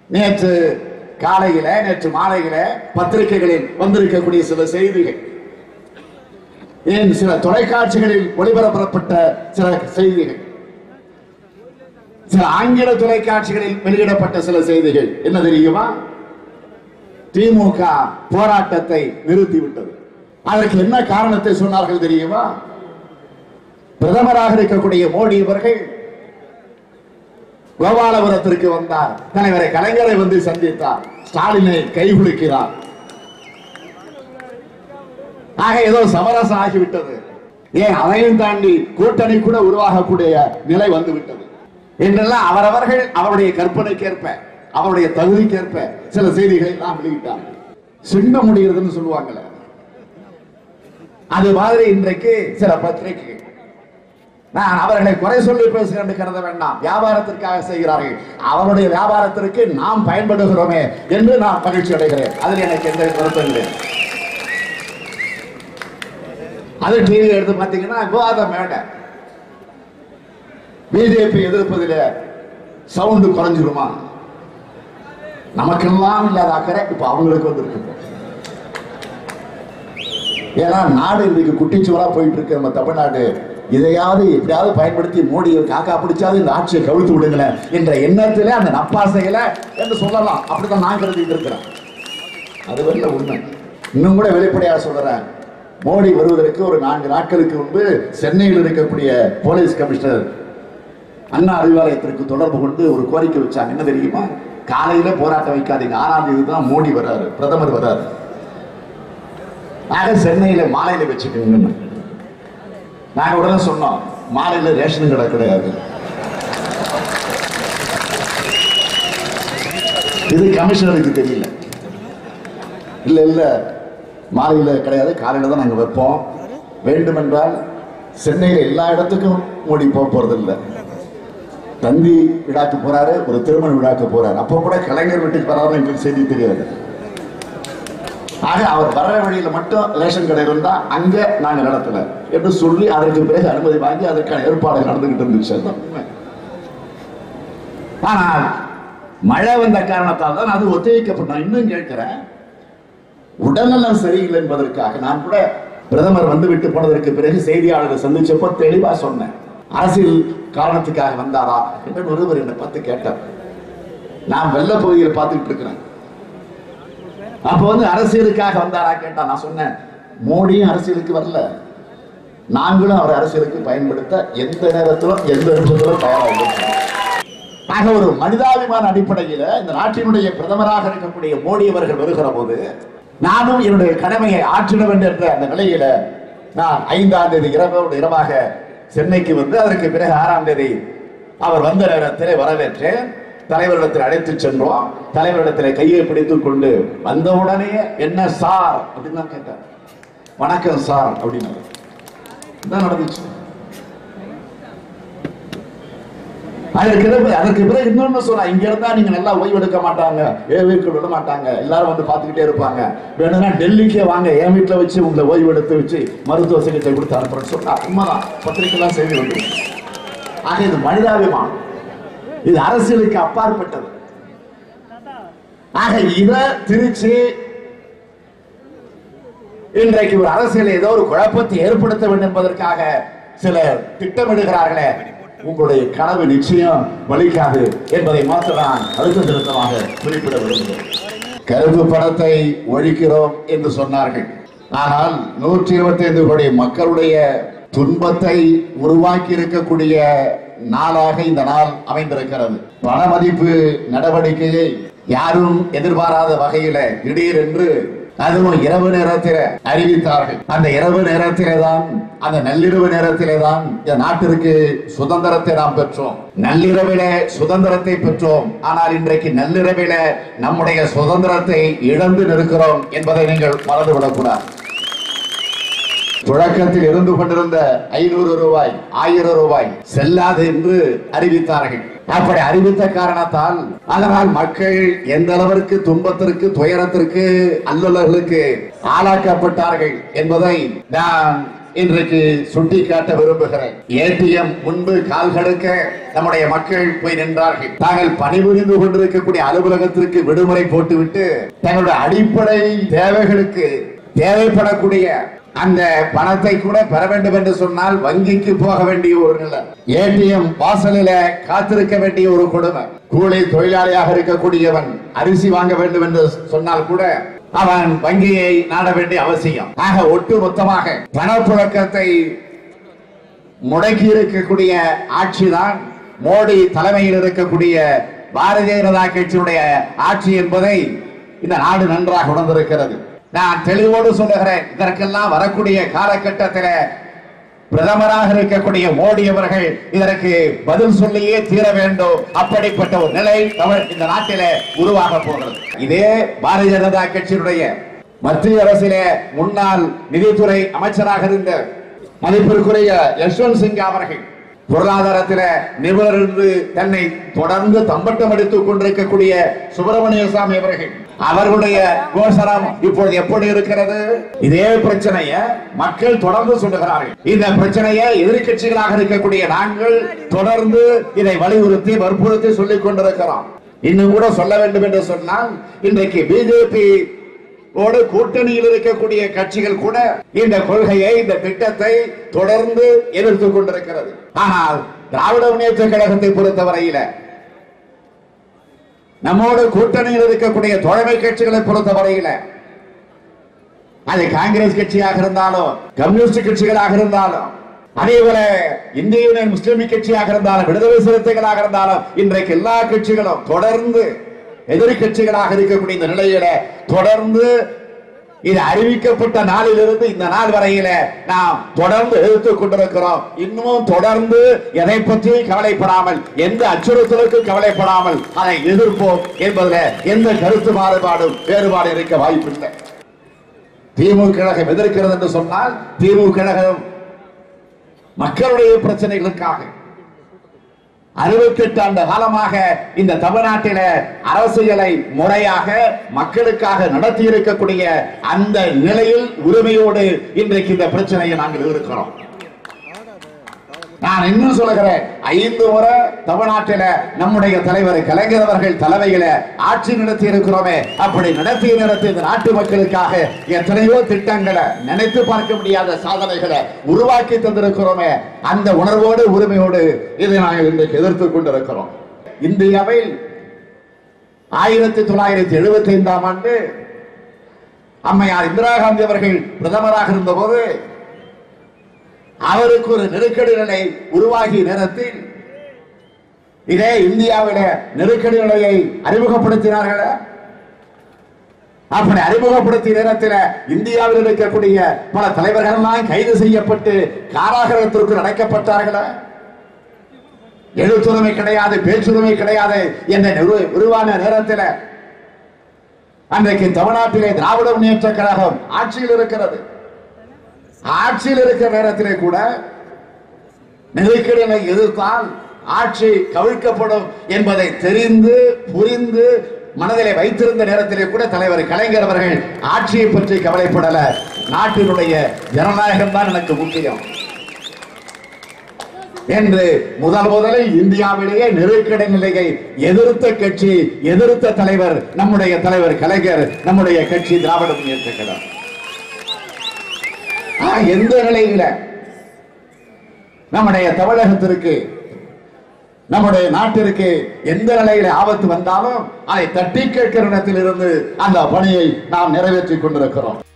நேற்று காலையில நேற்று மாலையில பத்திரிகைகளில் வந்திருக்கக்கூடிய சில செய்திகள் ஏன் சில தொலைக்காட்சிகளில் ஒளிபரப்பப்பட்ட சில செய்திகள் சில ஆங்கில தொலைக்காட்சிகளில் வெளியிடப்பட்ட சில செய்திகள் என்ன தெரியுமா திமுக போராட்டத்தை நிறுத்திவிட்டது அதற்கு என்ன காரணத்தை சொன்னார்கள் தெரியுமா பிரதமராக இருக்கக்கூடிய மோடி அவர்கள் கோபாலபுரத்திற்கு வந்தார் தலைவரை கலைஞரை வந்து சந்தித்தார் ஸ்டாலினை கைகுலுக்கிறார் ஆக ஏதோ சமரசம் ஆகிவிட்டது ஏன் அதையும் தாண்டி கூட்டணி கூட உருவாகக்கூடிய நிலை வந்து விட்டது என்றெல்லாம் அவரவர்கள் அவருடைய கற்பனைக்கேற்ப அவருடைய தகுதிக்கேற்ப சில செய்திகளை நாம் வெளியிட்டாங்க சின்ன முடிகிறதுன்னு சொல்லுவாங்கல்ல அது மாதிரி இன்றைக்கு சில பத்திரிகைகள் நான் அவர்களை குறை சொல்லி பேசுகிறேன் என்று கருத வேண்டாம் வியாபாரத்திற்காக செய்கிறார்கள் அவருடைய வியாபாரத்திற்கு நாம் பயன்படுகிறோமே என்று நான் மகிழ்ச்சி அடைகிறேன் அதில் எனக்கு எந்த வருத்தம் இல்லை அது டிவி எடுத்து பார்த்தீங்கன்னா விவாத மேடை பிஜேபி எதிர்ப்பதில் சவுண்டு குறைஞ்சிருமா நமக்கெல்லாம் இல்லாத அக்கறை இப்ப அவங்களுக்கு வந்திருக்கு ஏன்னா நாடு இன்னைக்கு குட்டிச்சுவரா போயிட்டு இருக்கு நம்ம தமிழ்நாடு இதையாவது எப்படியாவது பயன்படுத்தி மோடியை காக்கா பிடிச்சாவது இந்த ஆட்சியை கவிழ்த்து விடுங்களேன் என்ற எண்ணத்திலே அந்த நப்பாசையில என்று சொல்லலாம் அப்படித்தான் நான் கருதிட்டு இருக்கிறேன் அது வரல உண்மை இன்னும் கூட வெளிப்படையாக சொல்றேன் மோடி வருவதற்கு ஒரு நான்கு நாட்களுக்கு முன்பு சென்னையில் இருக்கக்கூடிய போலீஸ் கமிஷனர் அண்ணா அறிவாலயத்திற்கு தொடர்பு கொண்டு ஒரு கோரிக்கை வச்சாங்க என்ன தெரியுமா காலையில போராட்டம் வைக்காதீங்க ஆறாம் தேதி தான் மோடி வர்றாரு பிரதமர் வர்றாரு நாங்க சென்னையில மாலையில வச்சுக்கோங்க நாங்க உடனே சொன்னோம் மாலையில ரேஷன் கடை கிடையாது இது கமிஷனருக்கு தெரியல இல்ல இல்ல மாலையில கிடையாது காலையில தான் நாங்க வைப்போம் வேண்டுமென்றால் சென்னையில எல்லா இடத்துக்கும் மோடி போக போறது இல்லை தந்தி விழாக்கு போறாரு ஒரு திருமண விழாக்கு போறாரு அப்போ கூட கலைஞர் வீட்டுக்கு வராருன்னு எங்களுக்கு செய்தி தெரியாது ஆக அவர் வர வழியில மட்டும் ரேஷன் கடை இருந்தா அங்க நாங்க நடத்தல என்று சொல்லி அதற்கு பிறகு அனுமதி வாங்கி அதற்கான ஏற்பாடு நடந்துகிட்டு இருந்துச்சு அதுதான் உண்மை. ஆனால் மழை வந்த காரணத்தால் தான் அது ஒத்திவைக்கப்பட்ட நான் இன்னும் கேட்கிறேன் உடல்நலம் சரியில்லை என்பதற்காக நான் கூட பிரதமர் வந்து விட்டு போனதற்கு பிறகு செய்தியாளரை சந்திச்சப்போ தெளிவா சொன்னேன் அரசியல் காரணத்துக்காக வந்தாரா என்று ஒருவர் என்னை பார்த்து கேட்டார் நான் வெள்ள பகுதியில் பார்த்துக்கிட்டு இருக்கிறேன் அப்ப வந்து அரசியலுக்காக வந்தாரா கேட்டா நான் சொன்னேன் மோடியும் அரசியலுக்கு வரல நாங்களும் அவர் அரசியலுக்கு பயன்படுத்த எந்த நேரத்திலும் எந்த நிமிஷத்திலும் தயாராக இருக்கிறோம். ஆக ஒரு மனிதாபிமான அடிப்படையில் இந்த நாட்டினுடைய பிரதமராக இருக்கக்கூடிய மோடி அவர்கள் வருகிற போது நானும் என்னுடைய கடமையை ஆற்றிட வேண்டும் என்ற அந்த நிலையில நான் ஐந்தாம் தேதி இரவோடு இரவாக சென்னைக்கு வந்து அதற்கு பிறகு ஆறாம் தேதி அவர் வந்த நேரத்திலே வரவேற்றேன் தலைவரிடத்தில் அழைத்து சென்றோம் தலைவரிடத்தில் கையை பிடித்துக் கொண்டு வந்தவுடனே என்ன சார் அப்படின்னு தான் கேட்டார் வணக்கம் சார் அப்படின்னு இதான் நடந்துச்சு அதற்கு பிறகு அதற்கு பிறகு இன்னொன்னு சொன்னா இங்க இருந்தா நீங்க நல்லா ஓய்வு எடுக்க மாட்டாங்க என் வீட்டுக்கு விட மாட்டாங்க எல்லாரும் வந்து பார்த்துக்கிட்டே இருப்பாங்க வேணும்னா டெல்லிக்கே வாங்க என் வீட்டுல வச்சு உங்களை ஓய்வு எடுத்து வச்சு மருத்துவ சிகிச்சை கொடுத்து அனுப்புறேன்னு சொன்னா உண்மைதான் பத்திரிக்கைலாம் செய்தி வந்து ஆக இது மனிதாபிமானம் இது அரசியலுக்கு அப்பாற்பட்டது ஆக இத திருச்சி இன்றைக்கு ஒரு அரசியல் ஏதோ ஒரு குழப்பத்தை ஏற்படுத்த வேண்டும் என்பதற்காக சிலர் திட்டமிடுகிறார்களே உங்களுடைய கனவு நிச்சயம் வலிக்காது என்பதை மாத்திரம் நான் அழுத்த திருத்தமாக குறிப்பிட விரும்புகிறேன் கருப்பு பணத்தை ஒழிக்கிறோம் என்று சொன்னார்கள் ஆனால் நூற்றி இருபத்தி ஐந்து கோடி மக்களுடைய துன்பத்தை உருவாக்கி இருக்கக்கூடிய நாளாக இந்த நாள் அமைந்திருக்கிறது பண மதிப்பு நடவடிக்கையை யாரும் எதிர்பாராத வகையில திடீரென்று அதுவும் இரவு நேரத்தில் அறிவித்தார்கள் அந்த இரவு நேரத்திலே தான் அந்த நள்ளிரவு நேரத்திலே தான் இந்த நாட்டிற்கு சுதந்திரத்தை நாம் பெற்றோம் நள்ளிரவிலே சுதந்திரத்தை பெற்றோம் ஆனால் இன்றைக்கு நள்ளிரவிலே நம்முடைய சுதந்திரத்தை இழந்து நிற்கிறோம் என்பதை நீங்கள் மறந்துவிடக்கூடாது புழக்கத்தில் இருந்து கொண்டிருந்த ஐநூறு ரூபாய் ஆயிரம் ரூபாய் செல்லாது என்று அறிவித்தார்கள் அப்படி அறிவித்த காரணத்தால் அதனால் மக்கள் எந்த அளவிற்கு துன்பத்திற்கு துயரத்திற்கு அல்லலுகளுக்கு ஆளாக்கப்பட்டார்கள் என்பதை நான் இன்றைக்கு சுட்டிக்காட்ட விரும்புகிறேன் ஏடிஎம் முன்பு கால் கடுக்க நம்முடைய மக்கள் போய் நின்றார்கள் தாங்கள் பணிபுரிந்து கொண்டிருக்கக்கூடிய அலுவலகத்திற்கு விடுமுறை போட்டுவிட்டு தங்களுடைய அடிப்படை தேவைகளுக்கு தேவைப்படக்கூடிய அந்த பணத்தை கூட பெற வேண்டும் என்று சொன்னால் வங்கிக்கு போக வேண்டிய ஒரு நிலை ஏடிஎம் வாசலில காத்திருக்க வேண்டிய ஒரு கொடுமை கூலி தொழிலாளியாக இருக்கக்கூடியவன் அரிசி வாங்க வேண்டும் என்று சொன்னால் கூட அவன் வங்கியை நாட வேண்டிய அவசியம் ஆக ஒட்டு மொத்தமாக பணப்புழக்கத்தை முடக்கி இருக்கக்கூடிய ஆட்சிதான் மோடி தலைமையில் இருக்கக்கூடிய பாரதிய ஜனதா கட்சியினுடைய ஆட்சி என்பதை இந்த நாடு நன்றாக உணர்ந்திருக்கிறது நான் தெளிவோடு சொல்லுகிறேன் இதற்கெல்லாம் வரக்கூடிய காலகட்டத்தில் பிரதமராக இருக்கக்கூடிய மோடி அவர்கள் இதற்கு பதில் சொல்லியே தீர வேண்டும் அப்படிப்பட்ட ஒரு நிலை தமிழ் இந்த நாட்டிலே உருவாக போகிறது இதே பாரதிய ஜனதா கட்சியினுடைய மத்திய அரசிலே முன்னாள் நிதித்துறை அமைச்சராக இருந்த மதிப்பிற்குரிய யஷ்வந்த் சிங் அவர்கள் பொருளாதாரத்தில நிபுணர் என்று தன்னை தொடர்ந்து தம்பட்டம் அடித்துக் கொண்டிருக்கக்கூடிய சுப்பிரமணிய சாமி அவர்கள் அவர்களுடைய கோசரம் இப்பொழுது எப்படி இருக்கிறது இதே பிரச்சனைய மக்கள் தொடர்ந்து சொல்லுகிறார்கள் இந்த பிரச்சனையை எதிர்க்கட்சிகளாக இருக்கக்கூடிய நாங்கள் தொடர்ந்து இதை வலியுறுத்தி வற்புறுத்தி சொல்லிக் கொண்டிருக்கிறோம் இன்னும் கூட சொல்ல வேண்டும் என்று சொன்னால் இன்றைக்கு பிஜேபி ஓடு கூட்டணியில் இருக்கக்கூடிய கட்சிகள் கூட இந்த கொள்கையை இந்த திட்டத்தை தொடர்ந்து எதிர்த்துக் கொண்டிருக்கிறது ஆனால் திராவிட முன்னேற்ற கழகத்தை பொறுத்தவரையில நம்மோடு கூட்டணியில் இருக்கக்கூடிய தோழமை கட்சிகளை பொறுத்தவரையில அது காங்கிரஸ் கட்சியாக இருந்தாலும் கம்யூனிஸ்ட் கட்சிகளாக இருந்தாலும் அதே போல இந்திய யூனியன் முஸ்லிம் கட்சியாக இருந்தாலும் விடுதலை சிறுத்தைகளாக இருந்தாலும் இன்றைக்கு எல்லா கட்சிகளும் தொடர்ந்து எதிர்கட்சிகளாக இருக்கக்கூடிய இந்த நிலையில தொடர்ந்து இது அறிவிக்கப்பட்ட நாளிலிருந்து இந்த நாள் வரையில நாம் தொடர்ந்து எதிர்த்துக் கொண்டிருக்கிறோம் இன்னமும் தொடர்ந்து எதை பற்றியும் கவலைப்படாமல் எந்த அச்சுறுத்தலுக்கும் கவலைப்படாமல் அதை எதிர்ப்போம் என்பதுல எந்த கருத்து மாறுபாடும் வேறுபாடு இருக்க வாய்ப்பில்லை திமுக கழகம் எதிர்க்கிறது என்று சொன்னால் திமுக கழகம் மக்களுடைய பிரச்சனைகளுக்காக அறுபத்தி எட்டு ஆண்டு காலமாக இந்த தமிழ்நாட்டில அரசியலை முறையாக மக்களுக்காக நடத்தி இருக்கக்கூடிய அந்த நிலையில் உரிமையோடு இன்றைக்கு இந்த பிரச்சனையை நாங்கள் இருக்கிறோம் நான் இன்னும் சொல்லுகிறேன் ஐந்து முறை தமிழ்நாட்டில நம்முடைய தலைவர் கலைஞர் அவர்கள் தலைமையில ஆட்சி நடத்தி இருக்கிறோமே அப்படி நடத்திய நேரத்தில் இந்த நாட்டு மக்களுக்காக எத்தனையோ திட்டங்களை நினைத்து பார்க்க முடியாத சாதனைகளை உருவாக்கி தந்திருக்கிறோமே அந்த உணர்வோடு உரிமையோடு இதை நாங்கள் இன்றைக்கு எதிர்த்துக் கொண்டிருக்கிறோம் இந்தியாவில் ஆயிரத்தி தொள்ளாயிரத்தி எழுபத்தி ஐந்தாம் ஆண்டு அம்மையார் இந்திரா காந்தி அவர்கள் பிரதமராக இருந்தபோது அவருக்கு ஒரு நெருக்கடி நிலை உருவாகிய நேரத்தில் இதே இந்தியாவில நெருக்கடி நிலையை அறிமுகப்படுத்தினார்கள் அப்படி அறிமுகப்படுத்திய நேரத்தில் இந்தியாவில் இருக்கக்கூடிய பல தலைவர்கள் எல்லாம் கைது செய்யப்பட்டு காராகிரகத்திற்கு அடைக்கப்பட்டார்களா எழுத்துரிமை கிடையாது பேச்சுரிமை கிடையாது என்ற நிறு- உருவான நேரத்தில் அன்றைக்கு தமிழ்நாட்டிலே திராவிட முன்னேற்ற கழகம் ஆட்சியில் இருக்கிறது ஆட்சியில் இருக்கிற நேரத்திலே கூட நெருக்கடிகளை எதிர்த்தால் ஆட்சி கவிழ்க்கப்படும் என்பதை தெரிந்து புரிந்து மனதிலே வைத்திருந்த நேரத்திலே கூட தலைவர் கலைஞர் அவர்கள் ஆட்சியை பற்றி கவலைப்படல நாட்டினுடைய ஜனநாயகம் தான் எனக்கு முக்கியம் என்று முதல் முதலில் இந்தியாவிலேயே நெருக்கடி நிலையை எதிர்த்த கட்சி எதிர்த்த தலைவர் நம்முடைய தலைவர் கலைஞர் நம்முடைய கட்சி திராவிட முன்னேற்ற கழகம் ஆ, எந்த நிலையில நம்முடைய தமிழகத்திற்கு நம்முடைய நாட்டிற்கு எந்த நிலையில ஆபத்து வந்தாலும் அதை தட்டி கேட்கிற இடத்தில் இருந்து அந்த பணியை நாம் நிறைவேற்றிக் கொண்டிருக்கிறோம்